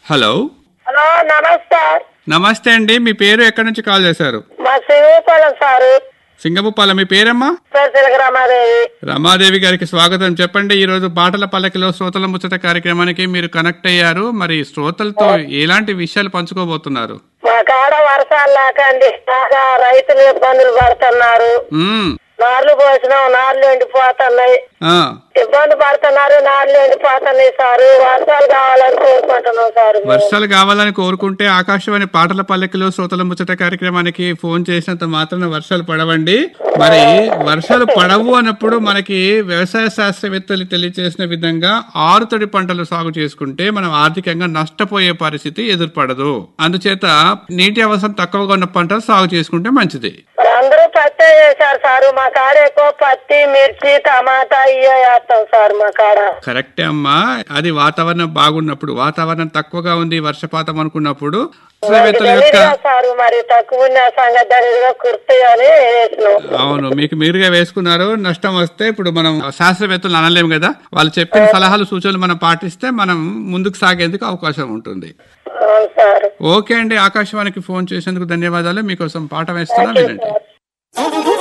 Hello hello namaskar నమస్తే అండి మీ పేరు ఎక్కడి నుంచి కాల్ చేశారు మా శ్రీపాలెం సారు సింగపుప్పాల మీ పేరమ్మా పేరు రమాదేవి రమాదేవి గారికి స్వాగతం చెప్పండి ఈ రోజు పాటల పల్లకిలో శ్రోతల ముచ్చట కార్యక్రమానికి మీరు కనెక్ట్ అయ్యారు మరి శ్రోతలతో ఎలాంటి విషయాలు పంచుకోబోతున్నారు మా కాడ వర్షాలు లేకండి బాగా రైతులు ఇబ్బందులు పడుతున్నారు మ్మ్. నార్లు పోసినాం నార్లు ఎండిపోతున్నాయి ఆ, ఇబ్బంది పడుతున్నారు నార్లు ఎండిపోతున్నాయి సారు వర్షాలు కావాలని కోరుకుంటున్నాం సారు మేము. వర్షాలు కావాలని కోరుకుంటే ఆకాశవాణి పాటల పల్లకిలో శ్రోతల ముచ్చట కార్యక్రమానికి ఫోన్ చేసినంత మాత్రాన వర్షాలు పడవండి మరి వర్షాలు పడవు అన్నప్పుడు మనకి వ్యవసాయ శాస్త్రవేత్తలు తెలియజేసిన విధంగా ఆరుతడి పంటలు సాగు చేసుకుంటే మనం ఆర్థికంగా నష్టపోయే పరిస్థితి ఎదురుపడదు అందుచేత నీటి అవసరం తక్కువగా ఉన్న పంటలు సాగు చేసుకుంటే మంచిది మరి అందరూ పత్తే చేశారు సారు మా కాడ ఎక్కువ పత్తి మిర్చి టమాటా ఇవే వేస్తాం సార్ మా కాడ కరెక్టే అమ్మా అది వాతావరణం బాగున్నప్పుడు వాతావరణం తక్కువగా ఉంది వర్షపాతం అనుకున్నప్పుడు శాస్త్రవేత్తల యొక్క తెలియదుగా సారు మరి తక్కువ ఉన్న సంగతి దానిగా కుర్తి అని వేసినాం అవును మీకు మీరుగా వేసుకున్నారు నష్టం వస్తే ఇప్పుడు మనం శాస్త్రవేత్తలు అనలేము కదా వాళ్ళు చెప్పిన సలహాలు సూచనలు మనం పాటిస్తే మనం ముందుకు సాగేందుకు అవకాశం ఉంటుంది అవును సార్ ఓకే అండి ఆకాశవాణికి ఫోన్ చేసేందుకు ధన్యవాదాలు మీకోసం పాట వేస్తున్నా వినండి